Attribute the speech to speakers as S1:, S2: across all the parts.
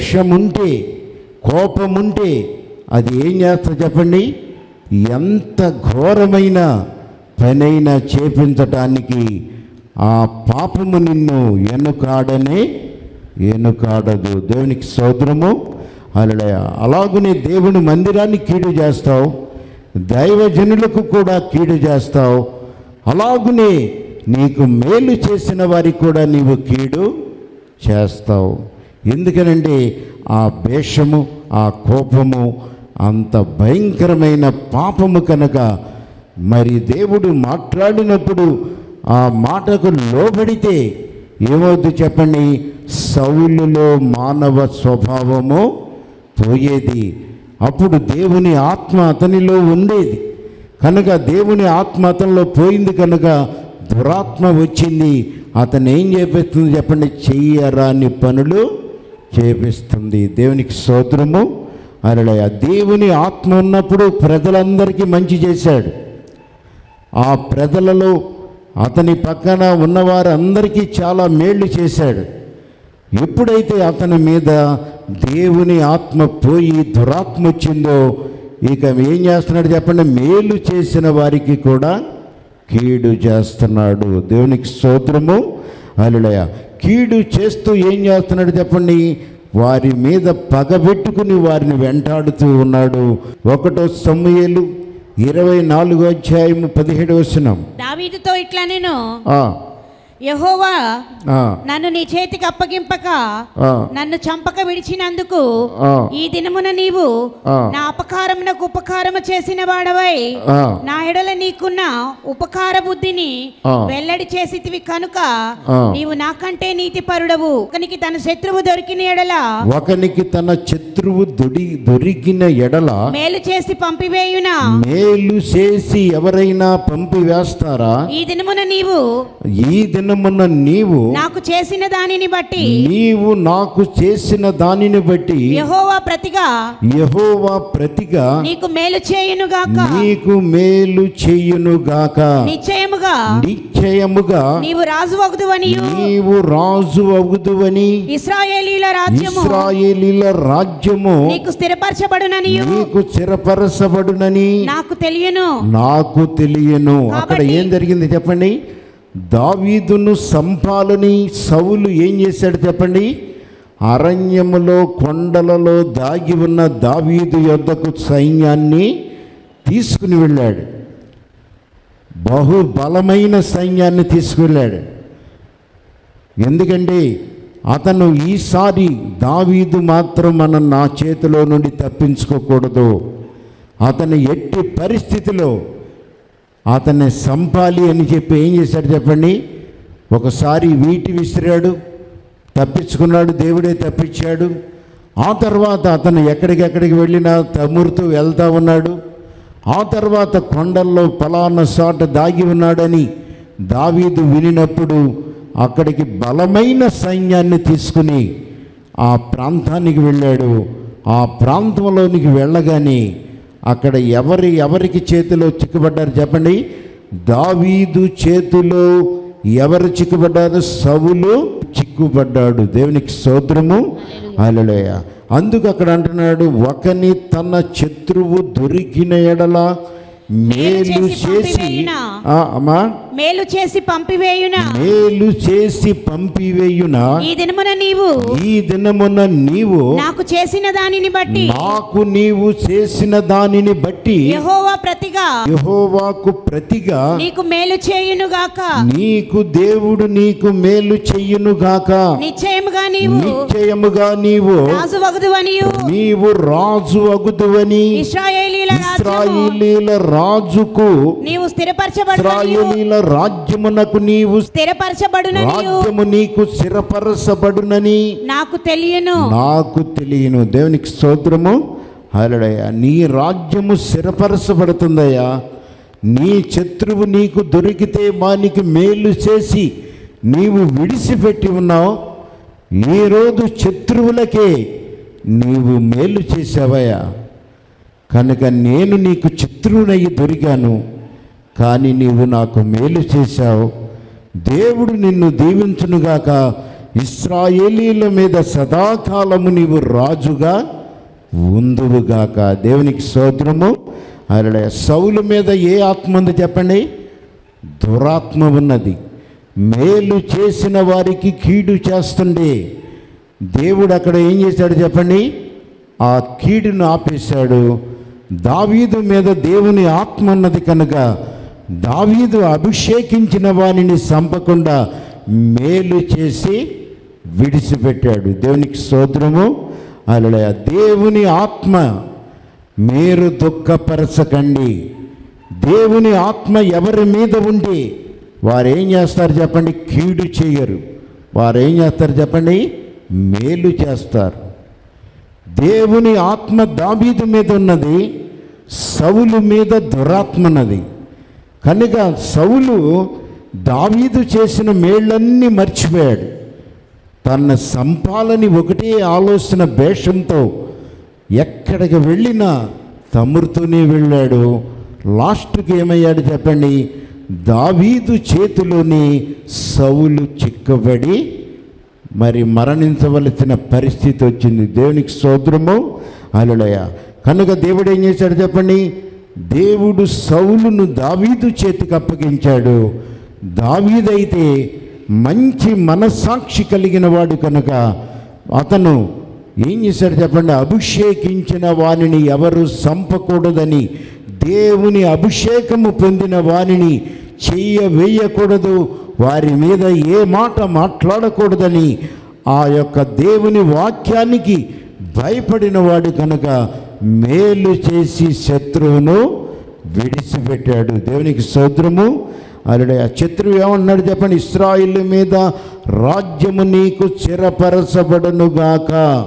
S1: ద్వేషముంటే కోపముంటే అది ఏం చేస్తా చెప్పండి ఎంత ఘోరమైన పనైనా చేపించటానికి ఆ పాపము నిన్ను ఎన్నుకాడనే ఎన్నుకాడదు దేవునికి సోదరము అలా అలాగునే దేవుని మందిరాన్ని కీడు చేస్తావు దైవజనులకు కూడా కీడు చేస్తావు అలాగునే నీకు మేలు చేసిన వారికి కూడా నీవు కీడు చేస్తావు ఎందుకనంటే ఆ భేషము ఆ కోపము అంత భయంకరమైన పాపము కనుక మరి దేవుడు మాట్లాడినప్పుడు ఆ మాటకు లోబడితే ఏమవుద్ది చెప్పండి సౌలులో మానవ స్వభావము పోయేది అప్పుడు దేవుని ఆత్మ అతనిలో ఉండేది కనుక దేవుని ఆత్మ అతనిలో పోయింది కనుక దురాత్మ వచ్చింది అతను ఏం చేపిస్తుంది చెప్పండి చెయ్యరాని పనులు చేపిస్తుంది దేవునికి స్తోత్రము అరడయ దేవుని ఆత్మ ఉన్నప్పుడు ప్రజలందరికీ మంచి చేశాడు ఆ ప్రజలలో అతని పక్కన ఉన్నవారందరికీ చాలా మేళ్ళు చేశాడు ఎప్పుడైతే అతని మీద దేవుని ఆత్మ పోయి దురాత్మ వచ్చిందో ఇక ఏం చేస్తున్నాడు చెప్పండి మేలు చేసిన వారికి కూడా కీడు చేస్తున్నాడు దేవునికి స్తోత్రము అలుడయ కీడు చేస్తూ ఏం చేస్తున్నాడు చెప్పండి వారి మీద పగబెట్టుకుని వారిని వెంటాడుతూ ఉన్నాడు ఒకటో సమూయేలు ఇరవై నాలుగో అధ్యాయము పదిహేడు వస్తున్నాం
S2: దావీదుతో ఇట్లా నేను యహోవా నన్ను నీ చేతికి అప్పగింపక నన్ను చంపక విడిచినందుకు
S1: ఆ.
S2: ఈ దినమున నీవు
S1: ఆ.
S2: నా అపకారమునకు ఉపకారము చేసిన వాడవై నా ఎడల నీకున్న ఉపకార బుద్ధిని
S1: ఆ.
S2: వెల్లడి చేసితివి కనుక
S1: ఆ.
S2: నీవు నాకంటే నీతి పరుడవు ఒకనికి తన శత్రువు దొరికిన ఎడల
S1: ఒకనికి తన శత్రువు దొడి దొరికిన ఎడల
S2: మేలు చేసి పంపివేయున
S1: మేలు చేసి ఎవరైనా పంపివేస్తారా
S2: ఈ దినమున నీవు
S1: ఈ దినమున నీవు
S2: నాకు చేసిన దానిని బట్టి
S1: నీవు నాకు చేసిన దానిని బట్టి
S2: యహోవా ప్రతిగా
S1: యహోవా ప్రతిగా
S2: నీకు మేలు చేయునుగాక
S1: నీకు మేలు చెయ్యునుగాక
S2: నిశ్చయముగా
S1: నిశ్చయముగా
S2: నీవు రాజు వగుదువనియు
S1: నీవు రాజు అవుదువని
S2: ఇస్రాయేలీల రాజ్యము
S1: ఇస్రాయేలీల రాజ్యము
S2: నీకు స్థిరపరచబడుననియు
S1: నీకు చిరపరచబడునని
S2: నాకు తెలియను
S1: నాకు తెలియను అక్కడ
S2: కాబట్టి-
S1: ఏం జరిగింది చెప్పండి దావీదును సంపాలని సౌలు ఏం చేశాడు చెప్పండి అరణ్యములో కొండలలో దాగి ఉన్న దావీదు యొద్దకు సైన్యాన్ని తీసుకుని వెళ్ళాడు బహు బలమైన సైన్యాన్ని తీసుకువెళ్ళాడు ఎందుకంటే అతను ఈసారి దావీదు మాత్రం మనం నా చేతిలో నుండి తప్పించుకోకూడదు అతను ఎట్టి పరిస్థితిలో అతన్ని సంపాలి అని చెప్పి ఏం చేశాడు చెప్పండి ఒకసారి వీటి విసిరాడు తప్పించుకున్నాడు దేవుడే తప్పించాడు ఆ తర్వాత అతను ఎక్కడికెక్కడికి వెళ్ళినా తమురుతూ వెళ్తా ఉన్నాడు ఆ తర్వాత కొండల్లో పలానా చోట దాగి ఉన్నాడని దావీదు వినినప్పుడు అక్కడికి బలమైన సైన్యాన్ని తీసుకుని ఆ ప్రాంతానికి వెళ్ళాడు ఆ ప్రాంతంలోనికి వెళ్ళగానే అక్కడ ఎవరి ఎవరికి చేతిలో చిక్కుబడ్డారు చెప్పండి దావీదు చేతిలో ఎవరు చిక్కుబడ్డారు సవులు చిక్కుబడ్డాడు దేవునికి స్తోత్రము అలలోయ అందుకు అక్కడ అంటున్నాడు ఒకని తన శత్రువు దొరికిన ఎడల మేలు
S2: చేసి
S1: చేసి
S2: పంపివేయునా?
S1: ఆ, అమ్మా
S2: మేలు చేసి పంపివేయున
S1: మేలు చేసి పంపివేయున
S2: ఈ దినమున నీవు
S1: ఈ దినమున నీవు
S2: నాకు చేసిన దానిని బట్టి
S1: నాకు నీవు చేసిన దానిని బట్టి
S2: యహోవా ప్రతిగా
S1: యహోవాకు ప్రతిగా
S2: నీకు మేలు చేయునుగాక
S1: నీకు దేవుడు నీకు మేలు చెయ్యునుగాక
S2: నిశ్చయముగా నీవు
S1: నిశ్చయముగా నీవు
S2: రాజు వగుదువనియు
S1: నీవు రాజు అగుదువని
S2: ఇస్రాయేలీల రాజ్యము
S1: ఇస్రాయేలీల రాజుకు
S2: నీవు స్థిరపరచబడుననియు
S1: ఇస్రాయేలీల రాజ్యమునకు నీవు
S2: స్థిరపరచబడుననియు
S1: రాజ్యము నీకు స్థిరపరచబడునని
S2: నాకు తెలియను
S1: నాకు తెలియను దేవునికి స్తోత్రము హరడయ్యా నీ రాజ్యము స్థిరపరచబడుతుందయ్యా నీ శత్రువు నీకు దొరికితే వానికి మేలు చేసి నీవు విడిచిపెట్టి ఉన్నావు ఈరోజు శత్రువులకే నీవు మేలు చేసావయ్యా కనుక నేను నీకు శత్రువునయ్యి దొరికాను కానీ నీవు నాకు మేలు చేశావు దేవుడు నిన్ను దీవించునుగాక ఇస్రాయేలీల మీద సదాకాలము నీవు రాజుగా ఉందువుగాక దేవునికి స్తోత్రము అలా సౌలు మీద ఏ ఆత్మ ఉంది చెప్పండి దురాత్మ ఉన్నది మేలు చేసిన వారికి కీడు చేస్తుండే దేవుడు అక్కడ ఏం చేశాడు చెప్పండి ఆ కీడును ఆపేశాడు దావీదు మీద దేవుని ఆత్మ ఉన్నది కనుక దావీదు అభిషేకించిన వారిని చంపకుండా మేలు చేసి విడిచిపెట్టాడు దేవునికి స్తోత్రము అలా దేవుని ఆత్మ మీరు దుఃఖపరచకండి దేవుని ఆత్మ ఎవరి మీద ఉండి వారు ఏం చేస్తారు చెప్పండి కీడు చేయరు వారు ఏం చేస్తారు చెప్పండి మేలు చేస్తారు దేవుని ఆత్మ దావీదు మీద ఉన్నది సౌలు మీద దురాత్మ ఉన్నది కనుక సౌలు దావీదు చేసిన మేళ్ళన్నీ మర్చిపోయాడు తన సంపాలని ఒకటే ఆలోచన భేషంతో ఎక్కడికి వెళ్ళినా తమ్ముడుతూనే వెళ్ళాడు లాస్ట్కి ఏమయ్యాడు చెప్పండి దావీదు చేతిలోని సౌలు చిక్కబడి మరి మరణించవలసిన పరిస్థితి వచ్చింది దేవునికి సోదరము అలలయ కనుక దేవుడు ఏం చేశాడు చెప్పండి దేవుడు సౌలును దావీదు చేతికి అప్పగించాడు దావీదైతే మంచి మనస్సాక్షి కలిగిన వాడు కనుక అతను ఏం చేశాడు చెప్పండి అభిషేకించిన వానిని ఎవరు చంపకూడదని దేవుని అభిషేకము పొందిన వారిని చెయ్య వేయకూడదు వారి మీద ఏ మాట మాట్లాడకూడదని ఆ యొక్క దేవుని వాక్యానికి భయపడిన వాడు కనుక మేలు చేసి శత్రువును విడిచిపెట్టాడు దేవునికి సోద్రము అల్లుడే ఆ శత్రువు ఏమన్నాడు చెప్పండి ఇస్రాయిల్ మీద రాజ్యము నీకు చిరపరచబడునుగాక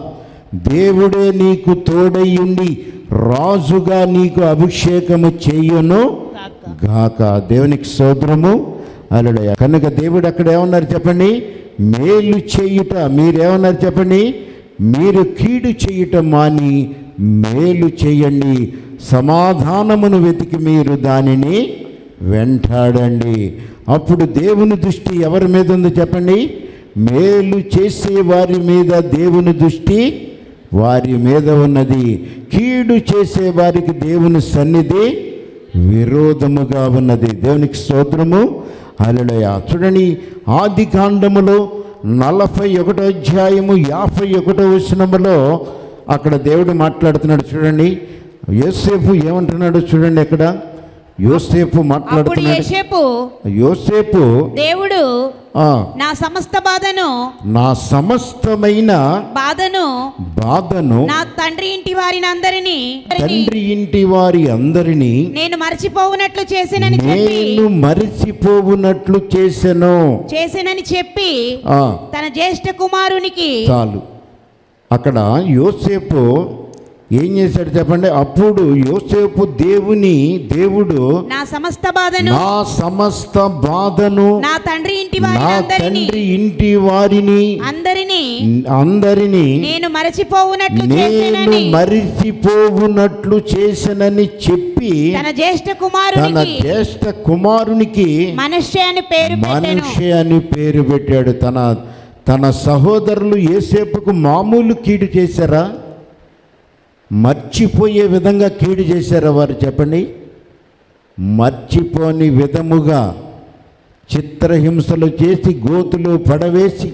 S1: దేవుడే నీకు తోడయ్యుండి రాజుగా నీకు అభిషేకము చెయ్యును గాక దేవునికి సోదరము అల్లుడయ్య కనుక దేవుడు అక్కడ ఏమన్నారు చెప్పండి మేలు చేయుట మీరేమన్నారు చెప్పండి మీరు కీడు చేయుట మాని మేలు చేయండి సమాధానమును వెతికి మీరు దానిని వెంటాడండి అప్పుడు దేవుని దృష్టి ఎవరి మీద ఉంది చెప్పండి మేలు చేసే వారి మీద దేవుని దృష్టి వారి మీద ఉన్నది కీడు చేసే వారికి దేవుని సన్నిధి విరోధముగా ఉన్నది దేవునికి స్తోత్రము అలడయ చూడండి ఆది కాండములో నలభై ఒకటో అధ్యాయము యాభై ఒకటో వచనములో అక్కడ దేవుడు మాట్లాడుతున్నాడు చూడండి యోసేపు ఏమంటున్నాడు చూడండి అక్కడ యోసేపు
S2: అప్పుడు
S1: మాట్లాడుతున్నాడు
S2: యేషేపు
S1: యోసేపు
S2: దేవుడు
S1: ఆ,
S2: నా సమస్త బాధను
S1: నా సమస్తమైన
S2: బాధను
S1: బాధను
S2: నా తండ్రి ఇంటి వారిని అందరినీ
S1: తండ్రి ఇంటి వారి అందరినీ
S2: నేను మరచిపోవునట్లు చేసినని చెప్పి
S1: నేను మరిచిపోవునట్లు చేసెను
S2: చేసినని చెప్పి
S1: ఆ,
S2: తన జ్యేష్ఠ కుమారునికి
S1: చాలు అక్కడ యోసేపు ఏం చేశాడు చెప్పండి అప్పుడు యోసేపు దేవుని దేవుడు
S2: నా సమస్త బాధను
S1: నా సమస్త బాధను
S2: నా తండ్రి ఇంటి
S1: నా
S2: వారిని అందరినీ
S1: తండ్రి ఇంటి వారిని
S2: అందరినీ
S1: అందరినీ
S2: నేను మరచిపోవునట్లు
S1: నేను
S2: చేసినని
S1: మరిచిపోవునట్లు చేసనని చెప్పి
S2: తన జ్యేష్ఠ
S1: తన
S2: కుమారునికి
S1: జ్యేష్ఠ కుమారునికి
S2: మనుష్య అని పేరు పెట్టెను
S1: మనిషి అని పేరు పెట్టాడు తన తన సహోదరులు ఏసేపుకు మామూలు కీడు చేశారా మర్చిపోయే విధంగా కీడు చేశారా వారు చెప్పండి మర్చిపోని విధముగా చిత్రహింసలు చేసి గోతులు పడవేసి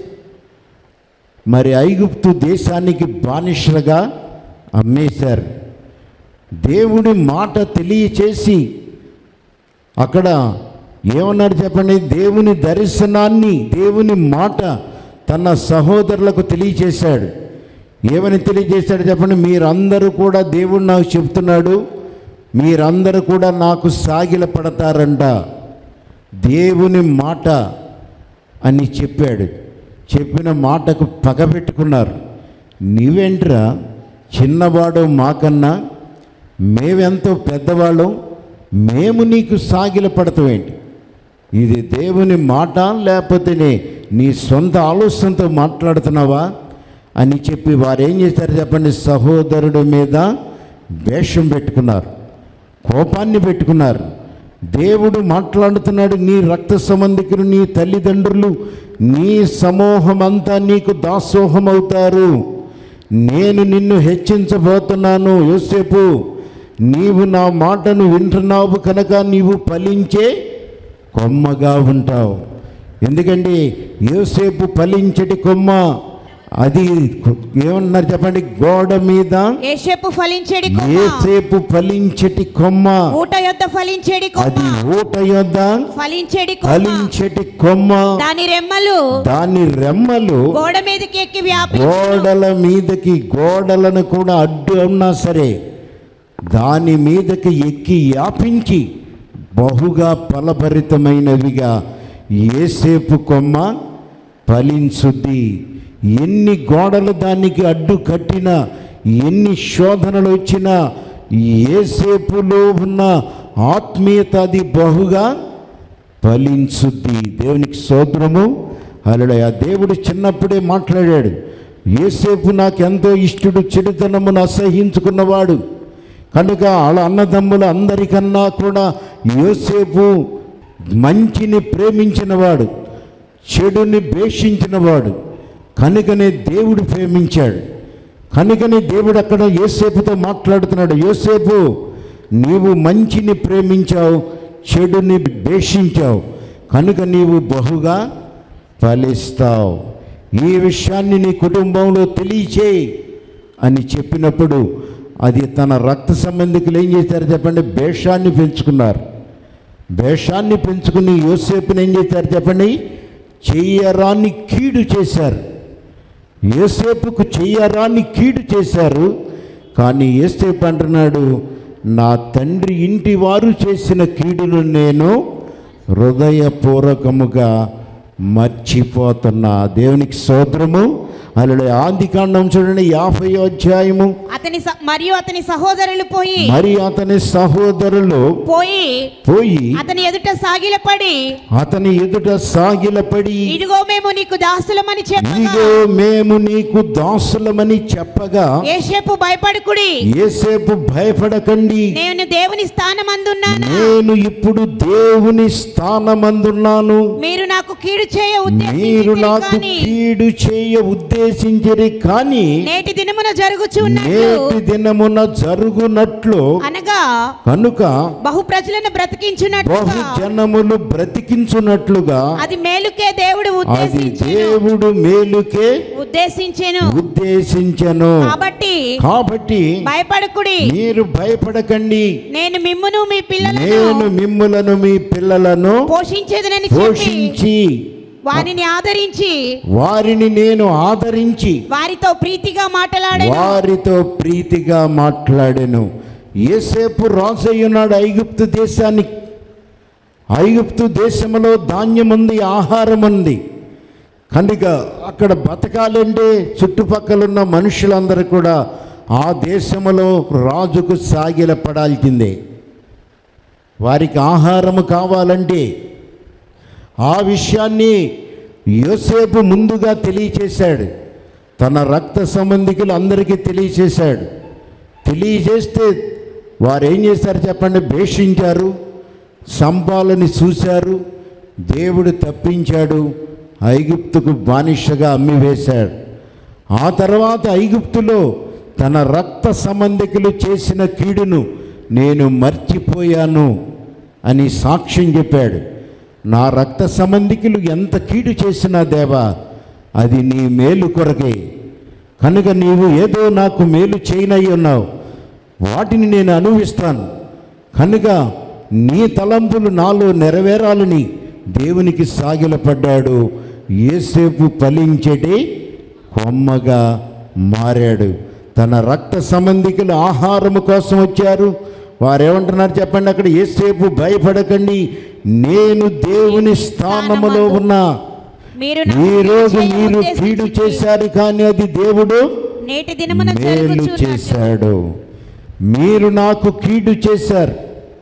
S1: మరి ఐగుప్తు దేశానికి బానిసలుగా అమ్మేశారు దేవుడి మాట తెలియచేసి అక్కడ ఏమన్నాడు చెప్పండి దేవుని దర్శనాన్ని దేవుని మాట తన సహోదరులకు తెలియచేశాడు ఏమని తెలియజేశాడు చెప్పండి మీరందరూ కూడా దేవుడు నాకు చెప్తున్నాడు మీరందరూ కూడా నాకు సాగిల పడతారంట దేవుని మాట అని చెప్పాడు చెప్పిన మాటకు పగబెట్టుకున్నారు నీవేంట్రా చిన్నవాడు మాకన్నా మేమెంతో పెద్దవాళ్ళం మేము నీకు సాగిల పడతామేంటి ఇది దేవుని మాట లేకపోతే నీ- నీ సొంత ఆలోచనతో మాట్లాడుతున్నావా అని చెప్పి వారు ఏం చేశారు చెప్పండి సహోదరుడి మీద వేషం పెట్టుకున్నారు కోపాన్ని పెట్టుకున్నారు దేవుడు మాట్లాడుతున్నాడు నీ రక్త సంబంధికులు నీ తల్లిదండ్రులు నీ సమూహం అంతా నీకు దాసోహం అవుతారు నేను నిన్ను హెచ్చించబోతున్నాను యోసేపు నీవు నా మాటను వింటున్నావు కనుక నీవు ఫలించే కొమ్మగా ఉంటావు ఎందుకంటే యోసేపు ఫలించటి కొమ్మ అది ఏమన్నారు చెప్పండి గోడ మీద
S2: ఏషేపు ఫలించేడి కొమ్మ
S1: ఏసేపు ఫలించటి కొమ్మ
S2: ఊట యొద్ద ఫలించేడి
S1: అది
S2: కొమ్మ
S1: ఊట యొద్ద
S2: ఫలించేడి కొమ్మ
S1: ఫలించటి కొమ్మ
S2: దాని రెమ్మలు
S1: దాని రెమ్మలు
S2: గోడ మీదకి ఎక్కి వ్యాపించును
S1: గోడల మీదకి గోడలను కూడా అడ్డు ఉన్నా సరే దాని మీదకి ఎక్కి వ్యాపించి బహుగా ఫలభరితమైనవిగా ఏసేపు కొమ్మ ఫలించుద్ది ఎన్ని గోడలు దానికి అడ్డు కట్టినా ఎన్ని శోధనలు వచ్చినా ఏసేపులో ఉన్న ఆత్మీయత అది బహుగా ఫలించుద్ది దేవునికి సోదరము అలడయ దేవుడు చిన్నప్పుడే మాట్లాడాడు ఏసేపు నాకెంతో ఇష్టడు చెడుతనమును అసహించుకున్నవాడు కనుక వాళ్ళ అన్నదమ్ముల అందరికన్నా కూడా యోసేపు మంచిని ప్రేమించినవాడు చెడుని భేషించినవాడు కనుకనే దేవుడు ప్రేమించాడు కనుకనే దేవుడు అక్కడ యోసేపుతో మాట్లాడుతున్నాడు యోసేపు నీవు మంచిని ప్రేమించావు చెడుని భేషించావు కనుక నీవు బహుగా ఫలిస్తావు ఈ విషయాన్ని నీ కుటుంబంలో తెలియచేయి అని చెప్పినప్పుడు అది తన రక్త సంబంధికులు ఏం చేశారు చెప్పండి భేషాన్ని పెంచుకున్నారు భేషాన్ని పెంచుకుని యోసేపుని ఏం చేశారు చెప్పండి చెయ్యరాన్ని కీడు చేశారు యోసేపుకు చెయ్యరాన్ని కీడు చేశారు కానీ యోసేపు అంటున్నాడు నా తండ్రి ఇంటి వారు చేసిన కీడును నేను హృదయపూర్వకముగా మర్చిపోతున్నా దేవునికి సోదరము అలా ఆది కాండం చూడండి యాభై అధ్యాయము
S2: అతని స- మరియు అతని సహోదరులు పోయి
S1: మరి అతని సహోదరులు
S2: పోయి
S1: పోయి
S2: అతని ఎదుట సాగిలపడి
S1: అతని ఎదుట సాగిలపడి
S2: ఇదిగో మేము నీకు దాసులమని చెప్పగా
S1: ఇదిగో మేము నీకు దాసులమని చెప్పగా
S2: ఏషేపు భయపడుకుడి
S1: ఏసేపు భయపడకండి
S2: నేను దేవుని స్థానమందున్నాను
S1: నేను ఇప్పుడు దేవుని స్థానమందున్నాను
S2: మీరు నాకు కీడు చేయ
S1: మీరు
S2: ఉద్దేశించితిరి
S1: నాకు
S2: కానీ
S1: కీడు చేయ ఉద్దేశించరి కానీ
S2: నేటి దినమున జరుగుచున్నట్లు
S1: నేటి దినమున జరుగునట్లు
S2: అనగా
S1: కనుక
S2: బహు ప్రజలను
S1: బహు
S2: బ్రతికించున్నట్లుగా
S1: జనములు బ్రతికించున్నట్లుగా
S2: అది మేలుకే దేవుడు
S1: అది
S2: ఉద్దేశించెను
S1: దేవుడు మేలుకే
S2: ఉద్దేశించెను
S1: ఉద్దేశించను
S2: కాబట్టి
S1: కాబట్టి
S2: భయపడకుడి
S1: మీరు భయపడకండి
S2: నేను మిమ్మును మీ
S1: నేను
S2: పిల్లలను
S1: మిమ్ములను మీ పిల్లలను
S2: పోషించేదనని చెప్పి
S1: పోషించి
S2: వారిని ఆదరించి
S1: వారిని నేను ఆదరించి
S2: వారితో ప్రీతిగా మాట్లాడాను
S1: వారితో ప్రీతిగా మాట్లాడాను ఏసేపు రాజయ్యున్నాడు ఐగుప్తు దేశానికి ఐగుప్తు దేశంలో ధాన్యం ఉంది ఆహారం ఉంది కనుక అక్కడ బతకాలంటే చుట్టుపక్కల ఉన్న మనుషులందరూ కూడా ఆ దేశంలో రాజుకు సాగిల పడాల్సిందే వారికి ఆహారము కావాలంటే ఆ విషయాన్ని యోసేపు ముందుగా తెలియచేశాడు తన రక్త సంబంధికులు అందరికీ తెలియచేశాడు తెలియజేస్తే వారు ఏం చేశారు చెప్పండి భేషించారు సంపాలని చూశారు దేవుడు తప్పించాడు ఐగుప్తుకు బానిసగా అమ్మివేశాడు ఆ తర్వాత ఐగుప్తులో తన రక్త సంబంధికులు చేసిన కీడును నేను మర్చిపోయాను అని సాక్ష్యం చెప్పాడు నా రక్త సంబంధికులు ఎంత కీడు చేసినా దేవా అది నీ మేలు కొరకే కనుక నీవు ఏదో నాకు మేలు చేయనై ఉన్నావు వాటిని నేను అనుభవిస్తాను కనుక నీ తలంపులు నాలో నెరవేరాలని దేవునికి సాగిలపడ్డాడు ఏసేపు ఫలించేటి కొమ్మగా మారాడు తన రక్త సంబంధికులు ఆహారము కోసం వచ్చారు వారేమంటున్నారు చెప్పండి అక్కడ ఏసేపు భయపడకండి నేను దేవుని స్థానములో ఉన్నా
S2: మీరు నాకు
S1: ఈ రోజు
S2: కీడు చేయ
S1: మీరు
S2: ఉద్దేశించి
S1: కీడు చేశారు కానీ అది దేవుడు
S2: నేటి దినమున
S1: మేలు
S2: జరుగుచున్నట్లు
S1: చేశాడు మీరు నాకు కీడు చేశారు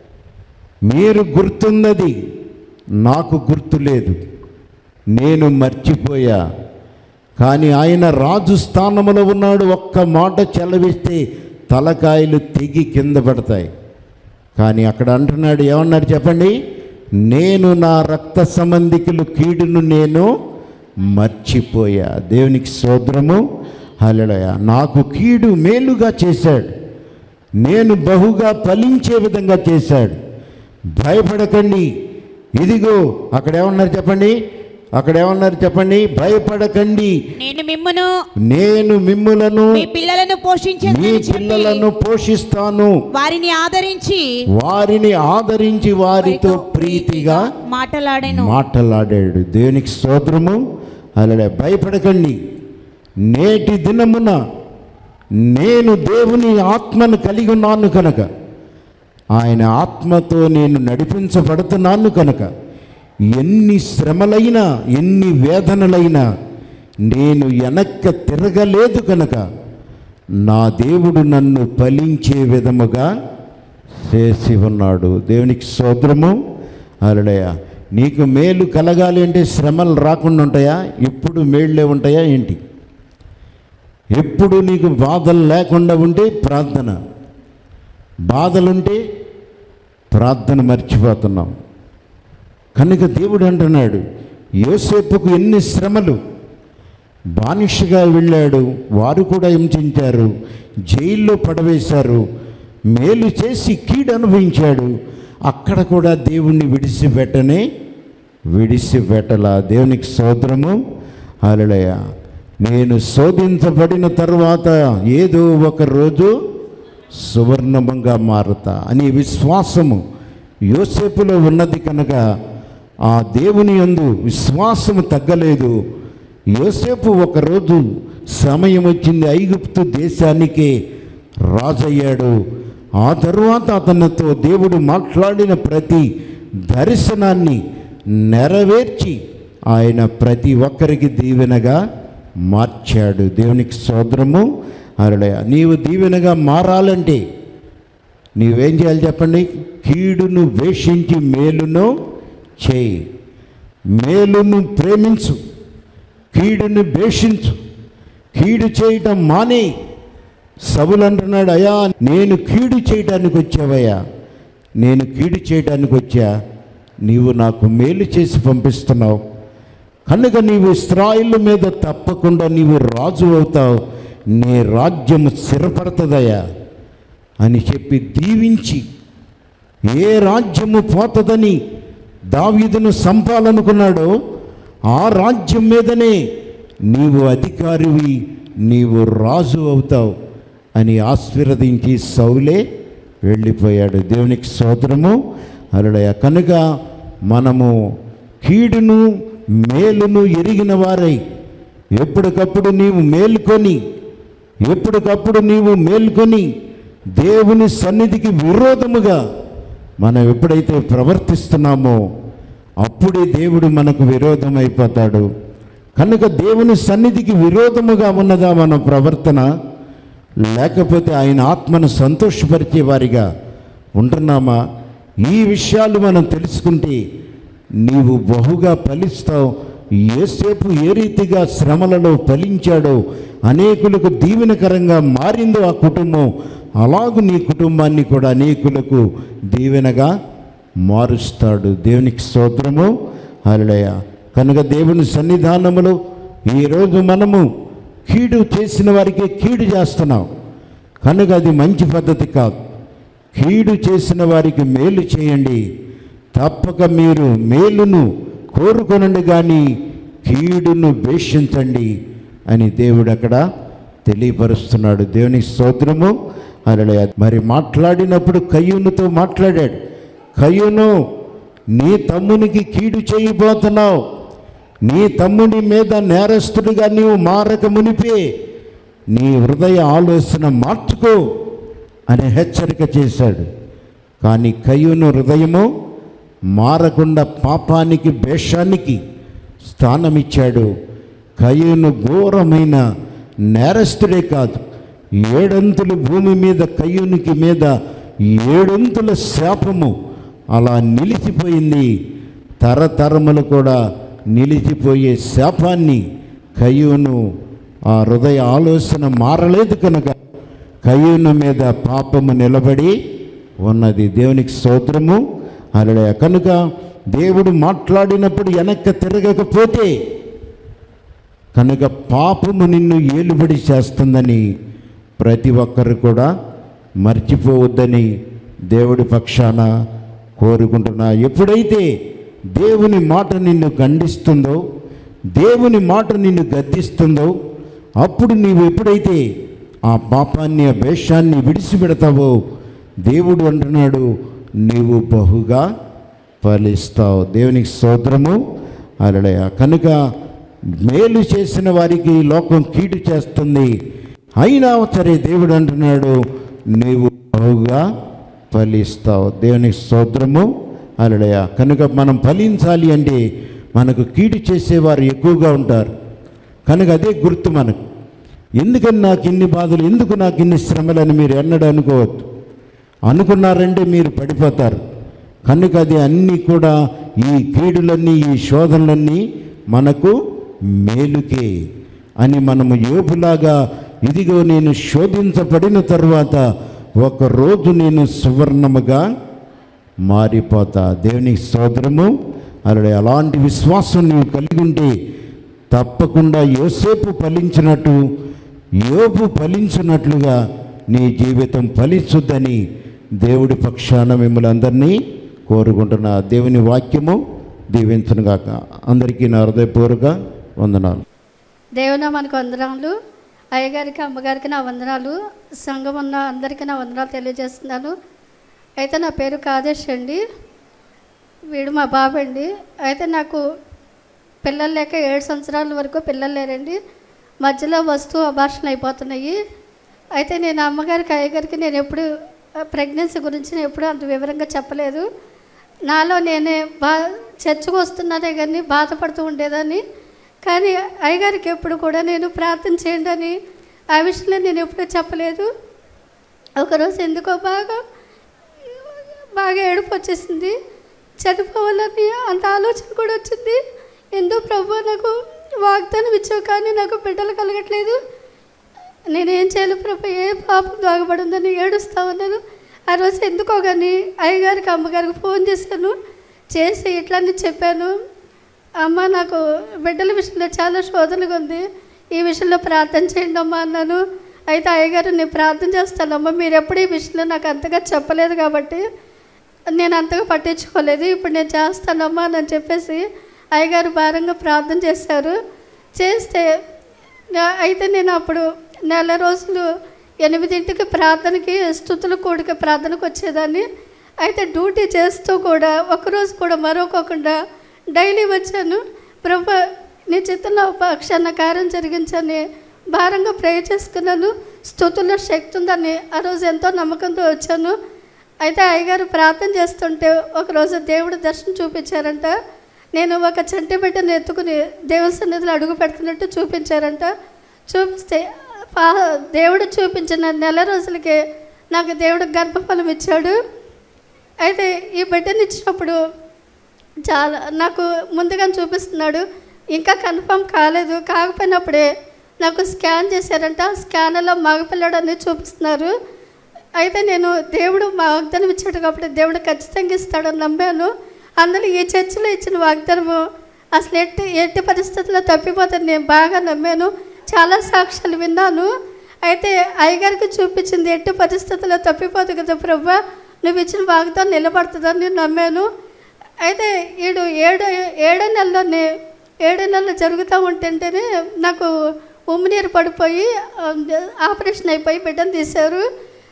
S1: మీరు గుర్తున్నది నాకు గుర్తు లేదు నేను మర్చిపోయా కానీ ఆయన రాజు స్థానంలో ఉన్నాడు ఒక్క మాట చెలవిస్తే తలకాయలు తెగి కింద పడతాయి కానీ అక్కడ అంటున్నాడు ఏమన్నారు చెప్పండి నేను నా రక్త సంబంధికులు కీడును నేను మర్చిపోయా దేవునికి సోదరము హలడయ నాకు కీడు మేలుగా చేశాడు నేను బహుగా ఫలించే విధంగా చేశాడు భయపడకండి ఇదిగో అక్కడ ఏమన్నారు చెప్పండి అక్కడ ఏమన్నారు చెప్పండి భయపడకండి
S2: నేను మిమ్మును
S1: నేను మిమ్ములను
S2: మీ పిల్లలను
S1: మీ
S2: పోషించే
S1: పిల్లలను పోషిస్తాను
S2: వారిని ఆదరించి
S1: వారిని ఆదరించి వారితో ప్రీతిగా
S2: మాటలాడాను
S1: మాటలాడాడు దేవునికి స్తోత్రము అలాగే భయపడకండి నేటి దినమున నేను దేవుని ఆత్మను కలిగి ఉన్నాను కనుక ఆయన ఆత్మతో నేను నడిపించబడుతున్నాను కనుక ఎన్ని శ్రమలైనా ఎన్ని వేదనలైనా నేను వెనక్క తిరగలేదు కనుక నా దేవుడు నన్ను ఫలించే విధముగా చేసి ఉన్నాడు దేవునికి సోదరము అలడయ నీకు మేలు కలగాలి అంటే శ్రమలు రాకుండా ఉంటాయా ఎప్పుడు మేళ్ళే ఉంటాయా ఏంటి ఎప్పుడు నీకు బాధలు లేకుండా ఉంటే ప్రార్థన బాధలుంటే ప్రార్థన మర్చిపోతున్నాం కనుక దేవుడు అంటున్నాడు యోసేపుకు ఎన్ని శ్రమలు బానిసగా వెళ్ళాడు వారు కూడా హింసించారు జైల్లో పడవేశారు మేలు చేసి కీడు అనుభవించాడు అక్కడ కూడా దేవుణ్ణి విడిచిపెట్టనే విడిచిపెట్టలా దేవునికి సోదరము అలలయ నేను శోధించబడిన తరువాత ఏదో ఒక రోజు సువర్ణమంగా మారుతా అనే విశ్వాసము యోసేపులో ఉన్నది కనుక ఆ దేవుని యందు విశ్వాసము తగ్గలేదు యోసేపు ఒకరోజు సమయం వచ్చింది ఐగుప్తు దేశానికే రాజయ్యాడు ఆ తరువాత అతనితో దేవుడు మాట్లాడిన ప్రతి దర్శనాన్ని నెరవేర్చి ఆయన ప్రతి ఒక్కరికి దీవెనగా మార్చాడు దేవునికి సోదరము అరడయ నీవు దీవెనగా మారాలంటే నీవేం చేయాలి చెప్పండి కీడును వేషించి మేలును చేయి మేలును ప్రేమించు కీడును వేషించు కీడు చేయటం మానే సవులు అంటున్నాడు అయ్యా నేను కీడు చేయడానికి వచ్చావయ్యా నేను కీడు చేయడానికి వచ్చా నీవు నాకు మేలు చేసి పంపిస్తున్నావు కనుక నీవు ఇస్రాయిల్ మీద తప్పకుండా నీవు రాజు అవుతావు నీ రాజ్యం స్థిరపడుతుందయ్యా అని చెప్పి దీవించి ఏ రాజ్యము పోతుందని దావీదును సంపాలనుకున్నాడో ఆ రాజ్యం మీదనే నీవు అధికారివి నీవు రాజు అవుతావు అని ఆశీర్వదించి సౌలే వెళ్ళిపోయాడు దేవునికి సోదరము అలడయ కనుక మనము కీడును మేలును ఎరిగిన వారై ఎప్పటికప్పుడు నీవు మేల్కొని ఎప్పటికప్పుడు నీవు మేల్కొని దేవుని సన్నిధికి విరోధముగా మనం ఎప్పుడైతే ప్రవర్తిస్తున్నామో అప్పుడే దేవుడు మనకు విరోధం అయిపోతాడు కనుక దేవుని సన్నిధికి విరోధముగా ఉన్నదా మన ప్రవర్తన లేకపోతే ఆయన ఆత్మను సంతోషపరిచే వారిగా ఉంటున్నామా ఈ విషయాలు మనం తెలుసుకుంటే నీవు బహుగా ఫలిస్తావు ఏసేపు ఏ రీతిగా శ్రమలలో ఫలించాడో అనేకులకు దీవెనకరంగా మారిందో ఆ కుటుంబం అలాగూ నీ కుటుంబాన్ని కూడా అనేకులకు దీవెనగా మారుస్తాడు దేవునికి స్తోత్రము హల్లెలూయ కనుక దేవుని సన్నిధానములో ఈరోజు మనము కీడు చేసిన వారికి కీడు చేస్తున్నాం కనుక అది మంచి పద్ధతి కాదు కీడు చేసిన వారికి మేలు చేయండి తప్పక మీరు మేలును కోరుకొనండి కానీ కీడును వేషించండి అని దేవుడు అక్కడ తెలియపరుస్తున్నాడు దేవుని స్తోత్రము అలా మరి మాట్లాడినప్పుడు కయ్యూనుతో మాట్లాడాడు కయ్యూను నీ తమ్మునికి కీడు చేయబోతున్నావు నీ తమ్ముని మీద నేరస్తుడిగా నీవు మారక మునిపే నీ హృదయ ఆలోచన మార్చుకో అని హెచ్చరిక చేశాడు కానీ కయ్యూను హృదయము మారకుండా పాపానికి భేషానికి స్థానమిచ్చాడు కయ్యూను ఘోరమైన నేరస్తుడే కాదు ఏడంతులు భూమి మీద కయ్యూనికి మీద ఏడంతుల శాపము అలా నిలిచిపోయింది తరతరములు కూడా నిలిచిపోయే శాపాన్ని కయ్యూను ఆ హృదయ ఆలోచన మారలేదు కనుక కయ్యూను మీద పాపము నిలబడి ఉన్నది దేవునికి స్తోత్రము అలడే కనుక దేవుడు మాట్లాడినప్పుడు వెనక్కి తిరగకపోతే కనుక పాపము నిన్ను ఏలుబడి చేస్తుందని ప్రతి ఒక్కరు కూడా మర్చిపోవద్దని దేవుడి పక్షాన కోరుకుంటున్నా ఎప్పుడైతే దేవుని మాట నిన్ను ఖండిస్తుందో దేవుని మాట నిన్ను గద్దిస్తుందో అప్పుడు నీవు ఎప్పుడైతే ఆ పాపాన్ని ఆ వేషాన్ని విడిచిపెడతావో దేవుడు అంటున్నాడు నీవు బహుగా ఫలిస్తావు దేవునికి స్తోత్రము అలడయ కనుక మేలు చేసిన వారికి ఈ లోకం కీడు చేస్తుంది అయినా సరే దేవుడు అంటున్నాడు నీవు బహుగా ఫలిస్తావు దేవునికి స్తోత్రము అలడయ కనుక మనం ఫలించాలి అంటే మనకు కీడు చేసేవారు ఎక్కువగా ఉంటారు కనుక అదే గుర్తు మనకు ఎందుకని నాకు ఇన్ని బాధలు ఎందుకు నాకు ఇన్ని శ్రమలని మీరు ఎన్నడూ అనుకోవద్దు అనుకున్నారంటే మీరు పడిపోతారు కనుక అది అన్నీ కూడా ఈ కీడులన్నీ ఈ శోధనలన్నీ మనకు మేలుకే అని మనము యోపులాగా ఇదిగో నేను శోధించబడిన తర్వాత ఒకరోజు నేను సువర్ణముగా మారిపోతా దేవునికి స్తోత్రము అలాగే అలాంటి విశ్వాసం నీవు కలిగి ఉంటే తప్పకుండా యోసేపు ఫలించినట్టు యోపు ఫలించినట్లుగా నీ జీవితం ఫలించుద్దని దేవుడి పక్షాన మిమ్మల్ని అందరినీ కోరుకుంటున్నా దేవుని వాక్యము దీవించనుగాక అందరికీ నా హృదయపూర్వక వందనాలు
S3: దేవునా మనకు వందనాలు అయ్యగారికి అమ్మగారికి నా వందనాలు సంఘం ఉన్న అందరికీ నా వందనాలు తెలియజేస్తున్నాను అయితే నా పేరు కాదేశ్ అండి వీడు మా బాబు అండి అయితే నాకు పిల్లలు లేక ఏడు సంవత్సరాల వరకు పిల్లలు లేరండి మధ్యలో వస్తువు అభాషణ అయిపోతున్నాయి అయితే నేను అమ్మగారికి అయ్యగారికి నేను ఎప్పుడు ప్రెగ్నెన్సీ గురించి నేను ఎప్పుడు అంత వివరంగా చెప్పలేదు నాలో నేనే బా చర్చకు వస్తున్నానే కానీ బాధపడుతూ ఉండేదాన్ని కానీ అయ్యగారికి ఎప్పుడు కూడా నేను ప్రార్థన చేయండి అని ఆ విషయంలో నేను ఎప్పుడూ చెప్పలేదు ఒకరోజు ఎందుకో బాగా బాగా ఏడుపు వచ్చేసింది చనిపోవాలని అంత ఆలోచన కూడా వచ్చింది ఎంతో ప్రభు నాకు వాగ్దానం ఇచ్చావు కానీ నాకు బిడ్డలు కలగట్లేదు నేనేం చేయాలి ప్రభు ఏ పాపం దాగబడి ఉందని ఏడుస్తా ఉన్నాను ఆ రోజు ఎందుకో కానీ అయ్యగారికి అమ్మగారికి ఫోన్ చేశాను చేసి ఇట్లని చెప్పాను అమ్మ నాకు బిడ్డల విషయంలో చాలా శోధనగా ఉంది ఈ విషయంలో ప్రార్థన చేయండి అమ్మా అన్నాను అయితే అయ్యగారు నేను ప్రార్థన చేస్తానమ్మా మీరు ఎప్పుడు ఈ విషయంలో నాకు అంతగా చెప్పలేదు కాబట్టి నేను అంతగా పట్టించుకోలేదు ఇప్పుడు నేను చేస్తానమ్మా అని చెప్పేసి అయ్యగారు భారంగా ప్రార్థన చేశారు చేస్తే నా- అయితే నేను అప్పుడు నెల రోజులు ఎనిమిదింటికి ప్రార్థనకి స్థుతుల కూడిక ప్రార్థనకు వచ్చేదాన్ని అయితే డ్యూటీ చేస్తూ కూడా ఒకరోజు కూడా మరొకకుండా డైలీ వచ్చాను ప్రభు నీ చిత్తంలో పక్షాన కార్యం జరిగించని భారంగా ప్రే చేసుకున్నాను స్థుతుల్లో శక్తి ఉందని ఆ రోజు ఎంతో నమ్మకంతో వచ్చాను అయితే అయ్యగారు ప్రార్థన చేస్తుంటే ఒకరోజు దేవుడు దర్శనం చూపించారంట నేను ఒక చంటి బిడ్డను ఎత్తుకుని దేవుని సన్నిధిలో అడుగు పెడుతున్నట్టు చూపించారంట చూపిస్తే పా- దేవుడు చూపించిన నెల రోజులకే నాకు దేవుడు గర్భఫలం ఇచ్చాడు అయితే ఈ బిడ్డని ఇచ్చినప్పుడు చాలా నాకు ముందుగా చూపిస్తున్నాడు ఇంకా కన్ఫర్మ్ కాలేదు కాకపోయినప్పుడే నాకు స్కాన్ చేశారంట స్కాన్లో మగపిల్లడని చూపిస్తున్నారు అయితే నేను దేవుడు మా వాగ్దానం ఇచ్చాడు కాబట్టి దేవుడు ఖచ్చితంగా ఇస్తాడని నమ్మాను అందులో ఈ చర్చిలో ఇచ్చిన వాగ్దానము అసలు ఎట్టి ఎట్టి పరిస్థితుల్లో తప్పిపోతుంది నేను బాగా నమ్మాను చాలా సాక్ష్యాలు విన్నాను అయితే అయ్యగారికి చూపించింది ఎట్టి పరిస్థితుల్లో తప్పిపోదు కదా ప్రభా నువ్వు ఇచ్చిన వాగ్దానం నిలబడుతుందని నేను నమ్మాను అయితే ఈడు ఏడు ఏడో నెలలోనే ఏడో నెలలు జరుగుతూ ఉంటుంటేనే నాకు ఉమ్మినీరు పడిపోయి ఆ, ఆపరేషన్ అయిపోయి బిడ్డను తీశారు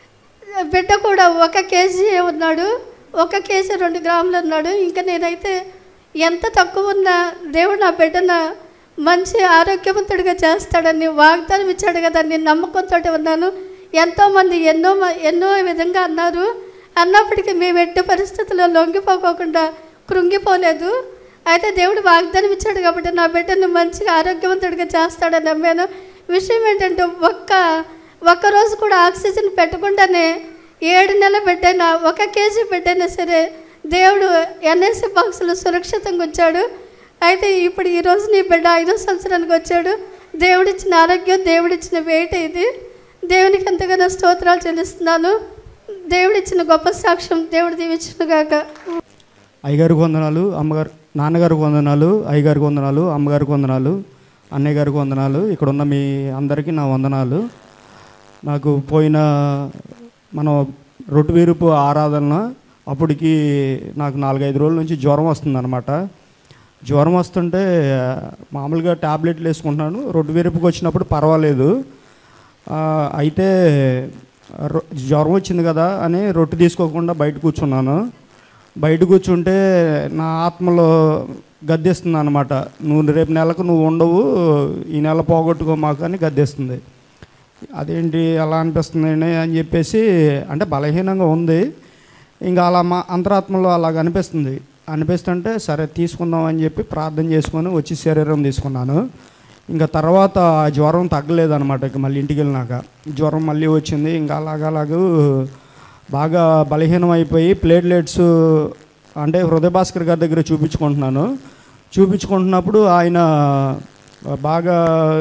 S3: బిడ్డ కూడా ఒక కేజీ ఉన్నాడు ఒక కేజీ రెండు గ్రాములు ఉన్నాడు ఇంకా నేనైతే ఎంత తక్కువ ఉన్నా దేవుడు నా బిడ్డన మంచి ఆరోగ్యవంతుడిగా చేస్తాడని వాగ్దానం ఇచ్చాడు కదా నేను నమ్మకంతో ఉన్నాను ఎంతోమంది ఎన్నో మ- ఎన్నో విధంగా అన్నారు అన్నప్పటికీ మేము ఎట్టి పరిస్థితుల్లో లొంగిపోకోకుండా కృంగిపోలేదు అయితే దేవుడు వాగ్దానం ఇచ్చాడు కాబట్టి నా బిడ్డను మంచిగా ఆరోగ్యవంతుడిగా చేస్తాడని నమ్మాను విషయం ఏంటంటే ఒక్క ఒక్కరోజు కూడా ఆక్సిజన్ పెట్టకుండానే ఏడు నెలల బిడ్డైనా ఒక కేజీ బిడ్డైనా సరే దేవుడు ఎన్ఎస్సి బాక్సులు సురక్షితంగా ఉంచాడు అయితే ఇప్పుడు ఈ రోజు నీ బిడ్డ ఐదో సంవత్సరానికి వచ్చాడు దేవుడిచ్చిన ఆరోగ్యం దేవుడిచ్చిన వెయిట్ ఇది దేవునికి ఎంతగానో స్తోత్రాలు చెల్లిస్తున్నాను దేవుడు ఇచ్చిన గొప్ప సాక్ష్యం దేవుడు దీవించిన గాక
S4: అయ్యగారికి వందనాలు అమ్మగారు నాన్నగారికి వందనాలు అయ్యగారికి వందనాలు అమ్మగారికి వందనాలు అన్నయ్య గారికి వందనాలు ఇక్కడ ఉన్న మీ అందరికీ నా వందనాలు నాకు పోయిన మనం రొట్టు వీరుపు ఆరాధన అప్పటికి నాకు నాలుగైదు రోజుల నుంచి జ్వరం వస్తుందన్నమాట జ్వరం వస్తుంటే మామూలుగా ట్యాబ్లెట్లు వేసుకుంటున్నాను రొట్టు వీరుపుకి వచ్చినప్పుడు పర్వాలేదు ఆ, అయితే రొ- జ్వరం వచ్చింది కదా అని రొట్టె తీసుకోకుండా బయట కూర్చున్నాను బయట కూర్చుంటే నా ఆత్మలో గద్దెస్తుంది అనమాట నువ్వు రేపు నెలకు నువ్వు ఉండవు ఈ నెల పోగొట్టుకో మాకు అని గద్దెస్తుంది అదేంటి అలా అనిపిస్తుంది అని చెప్పేసి అంటే బలహీనంగా ఉంది ఇంకా అలా మా అంతరాత్మలో అలాగ అనిపిస్తుంది అనిపిస్తుంటే సరే తీసుకుందాం అని చెప్పి ప్రార్థన చేసుకొని వచ్చి శరీరం తీసుకున్నాను ఇంకా తర్వాత ఆ జ్వరం తగ్గలేదన్నమాట ఇక మళ్ళీ ఇంటికి వెళ్ళినాక జ్వరం మళ్ళీ వచ్చింది ఇంకా అలాగలాగూ బాగా బలహీనం అయిపోయి ప్లేట్లెట్స్ అంటే హృదయ భాస్కర్ గారి దగ్గర చూపించుకుంటున్నాను చూపించుకుంటున్నప్పుడు ఆయన బాగా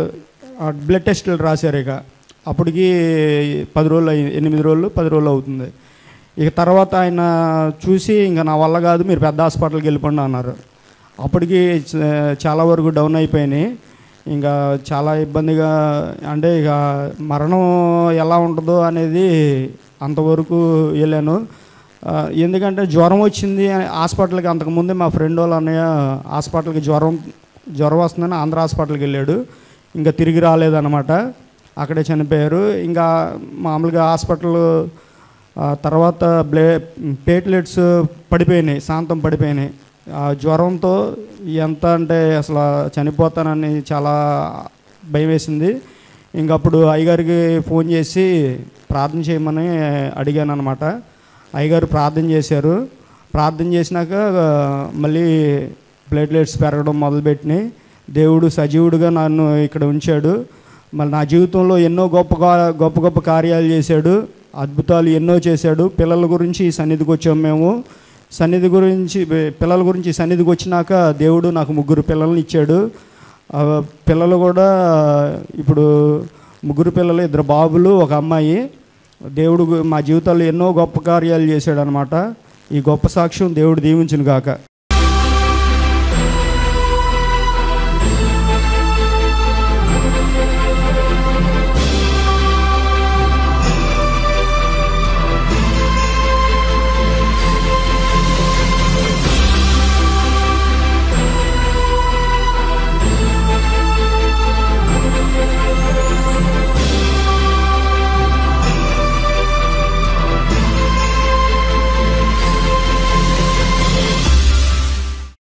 S4: బ్లడ్ టెస్టులు రాశారు ఇక అప్పటికి పది రోజులు అయ్యి ఎనిమిది రోజులు పది రోజులు అవుతుంది ఇక తర్వాత ఆయన చూసి ఇంకా నా వల్ల కాదు మీరు పెద్ద హాస్పిటల్కి వెళ్ళిపోండి అన్నారు అప్పటికి చ- చాలా వరకు డౌన్ అయిపోయినాయి ఇంకా చాలా ఇబ్బందిగా అంటే ఇక మరణం ఎలా ఉంటుందో అనేది అంతవరకు వెళ్ళాను ఆ, ఎందుకంటే జ్వరం వచ్చింది అని హాస్పిటల్కి అంతకుముందే మా ఫ్రెండ్ వాళ్ళ అన్నయ్య హాస్పిటల్కి జ్వరం జ్వరం వస్తుందని ఆంధ్ర హాస్పిటల్కి వెళ్ళాడు ఇంకా తిరిగి రాలేదన్నమాట అక్కడే చనిపోయారు ఇంకా మామూలుగా హాస్పిటల్ ఆ తర్వాత బ్లే ప్లేట్లెట్స్ పడిపోయినాయి శాంతం పడిపోయినాయి ఆ జ్వరంతో ఎంత అంటే అసలు చనిపోతానని చాలా భయం వేసింది ఇంక అప్పుడు అయ్యగారికి ఫోన్ చేసి ప్రార్థన చేయమని అడిగాను అనమాట అయ్యగారు ప్రార్థన చేశారు ప్రార్థన చేసినాక ఆ, మళ్ళీ ప్లేట్లెట్స్ పెరగడం మొదలుపెట్టినాయి దేవుడు సజీవుడుగా నన్ను ఇక్కడ ఉంచాడు మరి నా జీవితంలో ఎన్నో గొప్ప కా- గొప్ప గొప్ప కార్యాలు చేశాడు అద్భుతాలు ఎన్నో చేశాడు పిల్లల గురించి ఈ సన్నిధికి వచ్చాము మేము సన్నిధి గురించి పిల్లల గురించి ఈ సన్నిధికి వచ్చినాక దేవుడు నాకు ముగ్గురు పిల్లల్ని ఇచ్చాడు ఆ పిల్లలు కూడా ఇప్పుడు ముగ్గురు పిల్లలు ఇద్దరు బాబులు ఒక అమ్మాయి దేవుడు గు- మా జీవితాల్లో ఎన్నో గొప్ప కార్యాలు చేశాడు అనమాట ఈ గొప్ప సాక్ష్యం దేవుడు దీవించును గాక